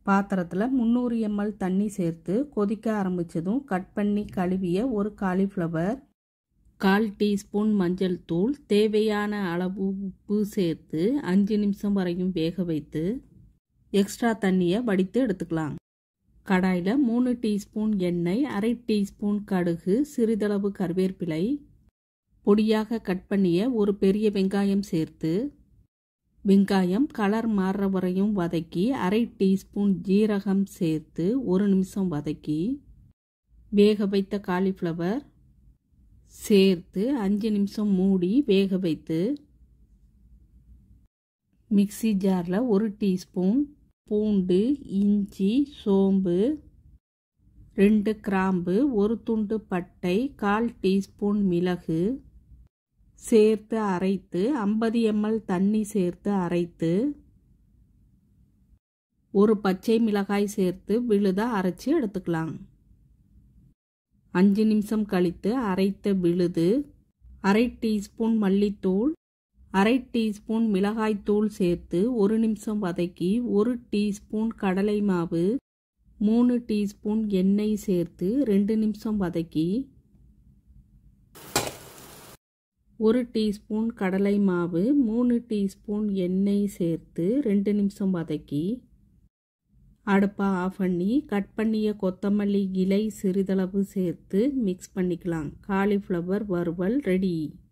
பாத்திரத்தில் முந்நூறு எம்எல் தண்ணி சேர்த்து கொதிக்க ஆரம்பித்ததும் கட் பண்ணி கழுவிய ஒரு காலிஃப்ளவர் கால் டீஸ்பூன் மஞ்சள் தூள் தேவையான அளவு உப்பு சேர்த்து அஞ்சு நிமிஷம் வரையும் வேக வைத்து எக்ஸ்ட்ரா தண்ணியை வடித்து எடுத்துக்கலாம் கடாயில் மூணு டீஸ்பூன் எண்ணெய் அரை டீஸ்பூன் கடுகு சிறிதளவு கருவேப்பிலை பொடியாக கட் பண்ணிய ஒரு பெரிய வெங்காயம் சேர்த்து வெங்காயம் கலர் மாறுற வரையும் வதக்கி அரை டீஸ்பூன் ஜீரகம் சேர்த்து ஒரு நிமிஷம் வதக்கி வேக வைத்த காலிஃப்ளவர் சேர்த்து அஞ்சு நிமிஷம் மூடி வேக வைத்து மிக்சி ஜாரில் ஒரு டீஸ்பூன் பூண்டு இஞ்சி சோம்பு ரெண்டு கிராம்பு ஒரு துண்டு பட்டை கால் டீஸ்பூன் மிளகு சேர்த்து அரைத்து ஐம்பது எம்எல் தண்ணி சேர்த்து அரைத்து ஒரு பச்சை மிளகாய் சேர்த்து விழுத அரைச்சி எடுத்துக்கலாம் அஞ்சு நிமிஷம் கழித்து அரைத்த விழுது அரை டீஸ்பூன் மல்லித்தூள் அரை டீஸ்பூன் மிளகாய்த்தூள் சேர்த்து ஒரு நிமிஷம் வதக்கி ஒரு டீஸ்பூன் கடலை மாவு மூணு டீஸ்பூன் எண்ணெய் சேர்த்து ரெண்டு நிமிஷம் வதக்கி ஒரு டீஸ்பூன் கடலை மாவு மூணு டீஸ்பூன் எண்ணெய் சேர்த்து ரெண்டு நிமிஷம் வதக்கி அடுப்பை ஆஃப் பண்ணி கட் பண்ணிய கொத்தமல்லி இலை சிறிதளவு சேர்த்து மிக்ஸ் பண்ணிக்கலாம் காலிஃப்ளவர் வறுவல் ரெடி